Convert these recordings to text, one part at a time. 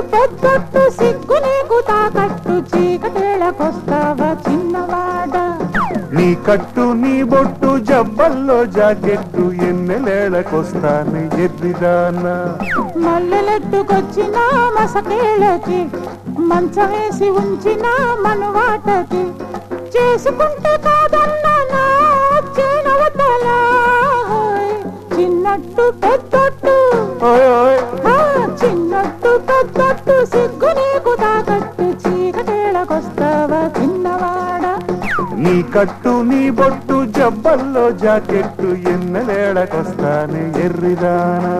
పెద్దట్టు సిగ్గు నీకు తాకట్టు చీకటేళకొస్తావా చిన్నవాడ నీ కట్టు నీ బొట్టు జబ్బల్లో జాకెట్టు ఎన్నెలేళ్ళకొస్తాను ఎర్రిదానా మల్లెలెట్టుకొచ్చిన మసకేళ్ళకి మంచం వేసి ఉంచిన మనువాటకి చేసుకుంటే కాదన్నా నా చేనవతల చిన్నట్టు పెద్దట్టు ఓయ్ ఓయ్ ఆ, చిన్నట్టు పెద్దట్టు సిగ్గు నీకు తాకట్టు చీకటేళకొస్తావా చిన్నవాడ నీ కట్టు నీ బొట్టు జబ్బల్లో జాకెట్టు ఎన్నెలేళ్ళకొస్తాను ఎర్రిదానా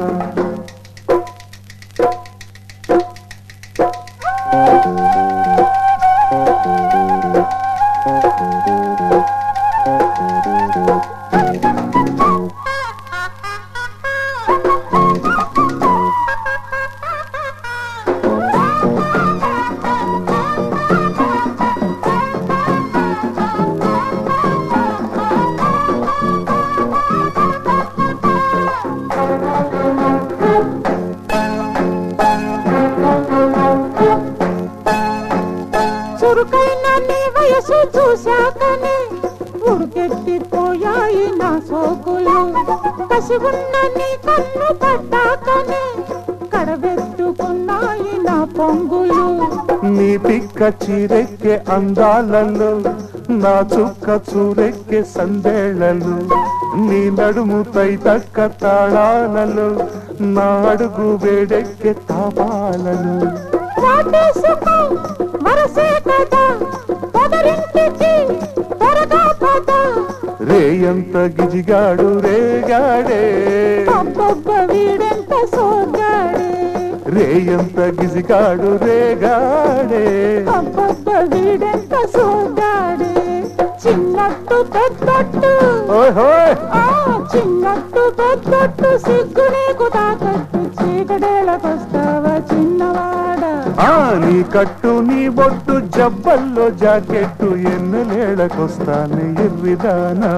చురుకైన నీ వయసు చూశాకనే ఉడికెత్తిపోయాయి నా సోకులు కసి ఉన్న నీ కన్ను పడ్డాకనే కడబెట్టుకున్నాయి నా పొంగులు నీ పిక్క చీరెక్కే అందాలలో నా చుక్క చూరెక్కే సందేళ్లలో నీ నడుము తక్క తాళాలలో నా అడుగు వేడెక్కే తాపాలలో వాటేసుకో వరసే కదా పొదరింటికి త్వరగా పద రేయంత గిజిగాడు రేగాడే అబ్బబ్బ వీడెంత సోగాడే రేయంత గిజిగాడు రేగాడే అబ్బబ్బ వీడెంత సోగాడే చిన్నట్టు పెద్దట్టు ఓయ్ హోయ్ ఆ చిన్నట్టు పెద్దట్టు సిగ్గు నీకు తాకట్టు చీకటేళకొస్తావా చిన్నవాడ ఆ నీ కట్టు నీ బొట్టు జబ్బల్లో జాకెట్టు ఎన్నెలేళ్ళకొస్తాను ఎర్రిదానా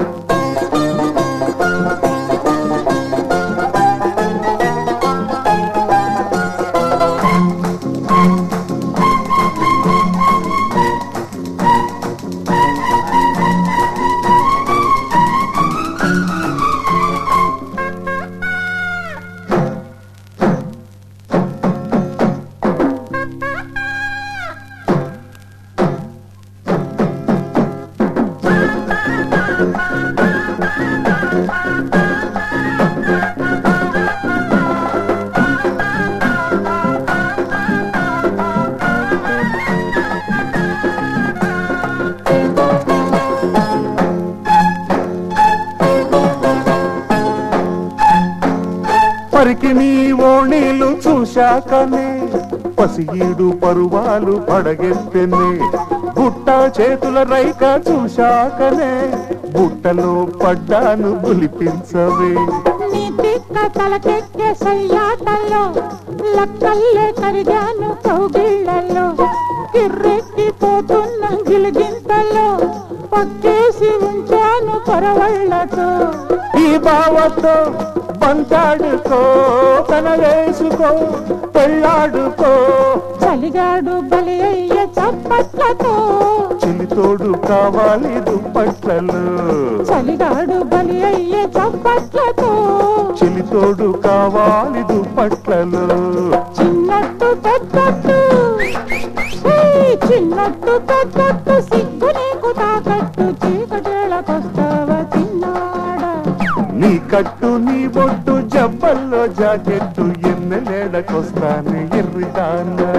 పరికి నీ ఓణీలు చూశాకనే పసిగీడు పరువాలు పడగెత్తెనే బుట్ట చేతుల రైక చూశాకనే బుట్టలో పడ్డాను గులిపించవే నీ తిక్క తలకెక్కే సయ్యాటల్లో లక్కల్లే కరిగాను కౌగిళ్ళల్లో కిర్రెక్కిపోతున్న గిలిగింతల్లో పక్కేసి ఉంచాను పరవళ్ళతో ఈ బావతో బంతాడుకో తన వేసుకో పెళ్ళాడుకో చలిగాడు బలి అయ్యే చప్పట్లతో చెలితోడు కావాలి దుప్పట్లలో చలిగాడు బలి అయ్యే చప్పట్లతో చెలితోడు కావాలి దుప్పట్లలో చిన్నట్టు పెద్దట్టు హే, చిన్నట్టు పెద్దట్టు సిగ్గు నీకు తాకట్టు చీకటేళకొస్తావా చిన్నాడ నీ కట్టు నీ బొట్టు జబ్బల్లో జాకెట్టు ఎన్నెలేడకొస్తాను ఎర్రిదానా